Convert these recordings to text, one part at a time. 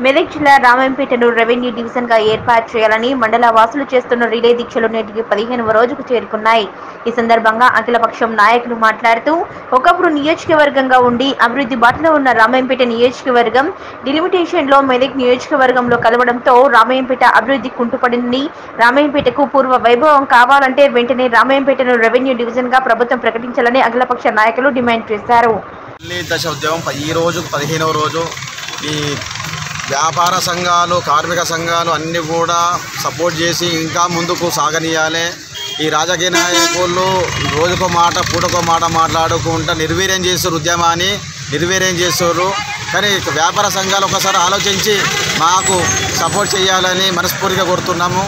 మెదక్ జిల్లా రామాయంపేటను revenue division గా ఏర్పాటు చేయాలని మండల వాసులు చేస్తున్న రిలే దీక్షలు నేటికి పదిహేనవ రోజుకు చేరుకున్నాయి ఈ సందర్భంగా అఖిలపక్షం నాయకులు మాట్లాడుతూ ఒకప్పుడు నియోజకవర్గంగా ఉండి అభివృద్ధి బాటలో ఉన్న రామాయంపేట నియోజకవర్గం డిలిమిటేషన్ లో మెదక్ నియోజకవర్గంలో కలవడంతో రామాయంపేట అభివృద్ధి కుంటుపడిందని రామాయంపేటకు పూర్వ వైభవం కావాలంటే వెంటనే రామాయంపేటను రెవెన్యూ డివిజన్ గా ప్రభుత్వం ప్రకటించాలని అఖిలపక్ష నాయకులు డిమాండ్ చేశారు ఢిల్లీ దశ ఉద్యమం ప- ఈ రోజు పదిహేనవ రోజు ఈ వ్యాపార సంఘాలు కార్మిక సంఘాలు అన్నీ కూడా సపోర్ట్ చేసి ఇంకా ముందుకు సాగనీయాలి ఈ రాజకీయ నాయకులు రోజుకో మాట పూటకో మాట మాట్లాడుకుంటూ నిర్వీర్యం చేస్తారు ఉద్యమాన్ని నిర్వీర్యం చేస్తారు కానీ వ్యాపార సంఘాలు ఒకసారి ఆలోచించి మాకు సపోర్ట్ చేయాలని మనస్ఫూర్తిగా కోరుతున్నాము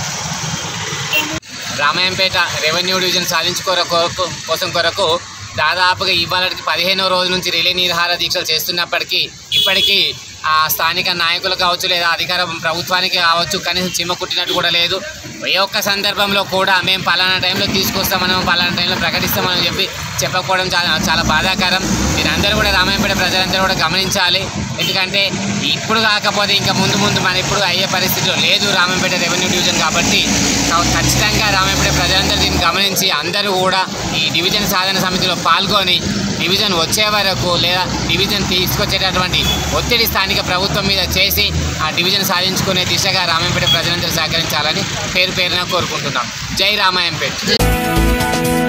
రామాయంపేట రెవెన్యూ డివిజన్ సాధించుకోర కొరకు కోసం కొరకు దాదాపుగా ఇవాళకి పదిహేనో రోజు నుంచి రిలే నిరాహార దీక్షలు చేస్తున్నప్పటికీ ఇప్పటికీ ఆ స్థానిక నాయకులు కావచ్చు లేదా అధికార ప్రభుత్వానికి కావచ్చు కనీసం చిమ్మ కుట్టినట్టు కూడా లేదు ఏ ఒక్క సందర్భంలో కూడా మేము పలానా టైంలో తీసుకొస్తామని పలానా టైంలో ప్రకటిస్తామని చెప్పి చెప్పకపోవడం చాలా చాలా బాధాకరం మీరందరూ కూడా రామాయంపేట ప్రజలందరూ కూడా గమనించాలి ఎందుకంటే ఇప్పుడు కాకపోతే ఇంకా ముందు ముందు మన ఇప్పుడు అయ్యే పరిస్థితిలో లేదు రామాయంపేట రెవెన్యూ డివిజన్ కాబట్టి కా- ఖచ్చితంగా రామాయంపేట ప్రజలందరూ దీన్ని గమనించి అందరూ కూడా ఈ డివిజన్ సాధన సమితిలో పాల్గొని డివిజన్ వచ్చే వరకు లేదా డివిజన్ తీసుకొచ్చేటటువంటి ఒత్తిడి స్థానిక ప్రభుత్వం మీద చేసి ఆ డివిజన్ సాధించుకునే దిశగా రామాయంపేట ప్రజలందరూ సహకరించాలని పేరు పేరున కోరుకుంటున్నాం జై రామాయంపేట